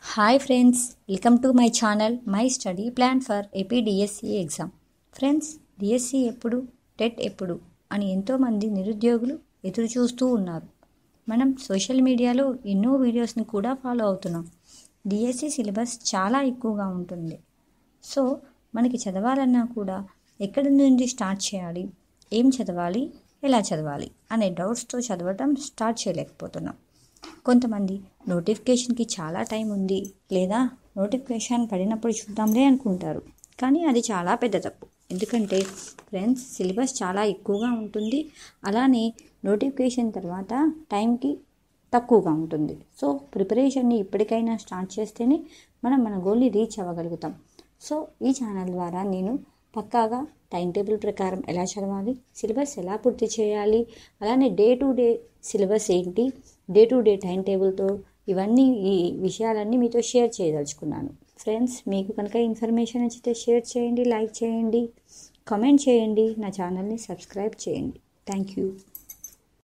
hi friends welcome to my channel my study plan for AP DSC exam friends DSC ఎప్పుడు TET ఎప్పుడు అని ఎంతోమంది నిరుద్యోగులు ఎదురు చూస్తూ ఉన్నారు మనం సోషల్ మీడియాలో ఎన్నో వీడియోస్ని కూడా ఫాలో అవుతున్నాం డిఎస్సి సిలబస్ చాలా ఎక్కువగా ఉంటుంది సో మనకి చదవాలన్నా కూడా ఎక్కడి నుంచి స్టార్ట్ చేయాలి ఏం చదవాలి ఎలా చదవాలి అనే డౌట్స్తో చదవటం స్టార్ట్ చేయలేకపోతున్నాం కొంతమంది నోటిఫికేషన్కి చాలా టైం ఉంది లేదా నోటిఫికేషన్ పడినప్పుడు చూద్దాంలే అనుకుంటారు కానీ అది చాలా పెద్ద తప్పు ఎందుకంటే ఫ్రెండ్స్ సిలబస్ చాలా ఎక్కువగా ఉంటుంది అలానే నోటిఫికేషన్ తర్వాత టైంకి తక్కువగా ఉంటుంది సో ప్రిపరేషన్ని ఇప్పటికైనా స్టార్ట్ చేస్తేనే మనం మన గోల్ని రీచ్ అవ్వగలుగుతాం సో ఈ ఛానల్ ద్వారా నేను పక్కాగా టైం టేబుల్ ప్రకారం ఎలా చదవాలి సిలబస్ ఎలా పూర్తి చేయాలి అలానే డే టు డే సిలబస్ ఏంటి డే టు డే టైం టేబుల్తో ఇవన్నీ ఈ విషయాలన్నీ మీతో షేర్ చేయదలుచుకున్నాను ఫ్రెండ్స్ మీకు కనుక ఇన్ఫర్మేషన్ నచ్చితే షేర్ చేయండి లైక్ చేయండి కామెంట్ చేయండి నా ఛానల్ని సబ్స్క్రైబ్ చేయండి థ్యాంక్ యూ